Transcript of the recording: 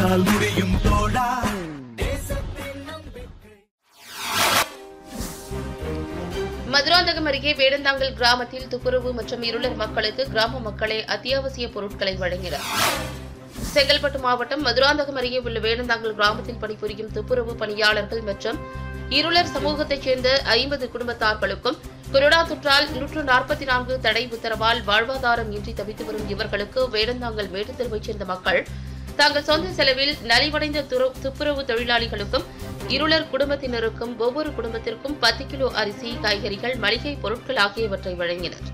உன்னால் முடியும் தோழா மதுராந்தகம் அருகே வேடந்தாங்கல் கிராமத்தில் துப்புரவு மற்றும் இருளர் மக்களுக்கு கிராம மக்களே அத்தியாவசிய பொருட்களை வழங்கினர் செங்கல்பட்டு மாவட்டம் மதுராந்தகம் அருகே உள்ள வேடந்தாங்கல் கிராமத்தில் பணிபுரியும் துப்புரவு பணியாளர்கள் மற்றும் இருளர் சமூகத்தைச் சேர்ந்த ஐம்பது குடும்பத்தார்களுக்கும் கொரோனா தொற்றால் நூற்று நாற்பத்தி நான்கு தடை உத்தரவால் வாழ்வாதாரம் இன்றி தவித்து வரும் இவர்களுக்கு வேடந்தாங்கல் மேட்டுத்தெருவைச் சேர்ந்த மக்கள் தங்கள் சொந்த செலவில் நலிவடைந்த துற- துப்புரவு தொழிலாளிகளுக்கும் இருளர் குடும்பத்தினருக்கும் ஒவ்வொரு குடும்பத்திற்கும் பத்து கிலோ அரிசி காய்கறிகள் மளிகை பொருட்கள் ஆகியவற்றை வழங்கினர்